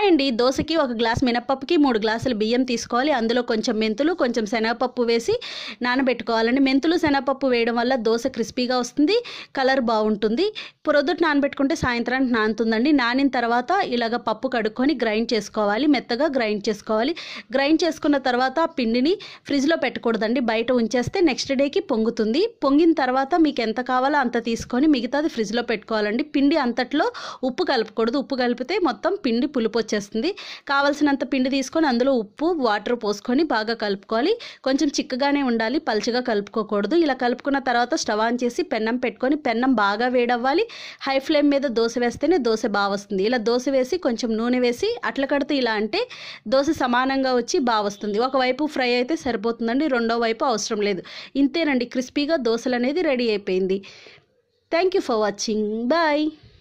అండి దోశకి ఒక గ్లాస్ మినపప్పుకి మూడు గ్లాసులు బియ్యం తీసుకోవాలి అందులో కొంచెం మెంతులు కొంచెం శనగపప్పు వేసి నానబెట్టుకోవాలండి మెంతులు శనగపప్పు వేయడం వల్ల దోశ క్రిస్పీగా వస్తుంది కలర్ బాగుంటుంది పొద్దుట నానబెట్టుకుంటే సాయంత్రానికి నానుతుందండి నానిన తర్వాత ఇలాగ పప్పు కడుక్కొని గ్రైండ్ చేసుకోవాలి మెత్తగా గ్రైండ్ చేసుకోవాలి గ్రైండ్ చేసుకున్న తర్వాత ఆ పిండిని ఫ్రిడ్జ్లో పెట్టకూడదండి బయట ఉంచేస్తే నెక్స్ట్ డేకి పొంగుతుంది పొంగిన తర్వాత మీకు ఎంత కావాలో అంత తీసుకొని మిగతాది ఫ్రిడ్జ్లో పెట్టుకోవాలండి పిండి అంతట్లో ఉప్పు కలపకూడదు ఉప్పు కలిపితే మొత్తం పిండి పులుపు వచ్చేస్తుంది కావలసినంత పిండి తీసుకొని అందులో ఉప్పు వాటర్ పోసుకొని బాగా కలుపుకోవాలి కొంచెం చిక్కగానే ఉండాలి పలుచగా కలుపుకోకూడదు ఇలా కలుపుకున్న తర్వాత స్టవ్ ఆన్ చేసి పెన్నం పెట్టుకొని పెన్నం బాగా వేడవ్వాలి హై ఫ్లేమ్ మీద దోశ వేస్తేనే దోశ బాగా వస్తుంది ఇలా దోశ వేసి కొంచెం నూనె వేసి అట్ల కడుతూ ఇలా అంటే దోశ సమానంగా వచ్చి బాగా వస్తుంది ఒకవైపు ఫ్రై అయితే సరిపోతుందండి రెండో వైపు అవసరం లేదు ఇంతేనండి క్రిస్పీగా దోశలు అనేది రెడీ అయిపోయింది thank you for watching bye